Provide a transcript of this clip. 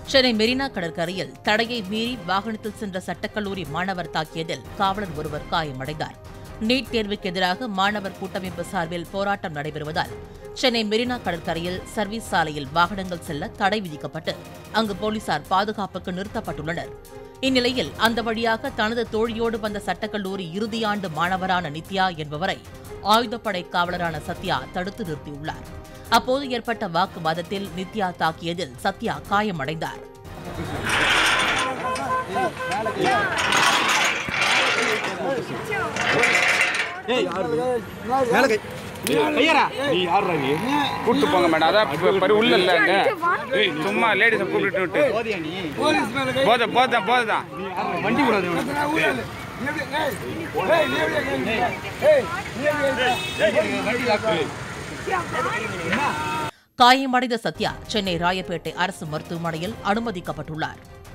சென்னை மெரினா கடற்கரையில் தடையை மீறி வாகனத்தில் சென்ற சட்டக்கல்லூரி மாணவர் தாக்கியதில் காவலர் ஒருவர் காயமடைந்தார் நீட் தேர்வுக்கு எதிராக மாணவர் கூட்டமைப்பு சார்பில் போராட்டம் நடைபெறுவதால் சென்னை மெரினா கடற்கரையில் சர்வீஸ் சாலையில் வாகனங்கள் செல்ல தடை விதிக்கப்பட்டு அங்கு போலீசார் பாதுகாப்புக்கு நிறுத்தப்பட்டுள்ளனர் இந்நிலையில் அந்த வழியாக தனது தோழியோடு வந்த சட்டக்கல்லூரி இறுதியாண்டு மாணவரான நித்யா என்பவரை ஆயுதப்படை காவலரான சத்யா தடுத்து நிறுத்தியுள்ளார் அப்போது ஏற்பட்ட வாக்குவாதத்தில் நித்யா தாக்கியதில் சத்யா காயமடைந்தார் நீ யாருடா நீ கூட்டு போங்க மேடம் அதான் இப்ப பரி உள்ள இல்ல அங்க. ஏய், சும்மா லேடிஸை கூப்பிட்டு விட்டு போத போத போதான் வண்டி கூடாது காயமடைந்த சத்யா சென்னை ராயப்பேட்டை அரசு மருத்துவமனையில் அனுமதிக்கப்பட்டுள்ளார்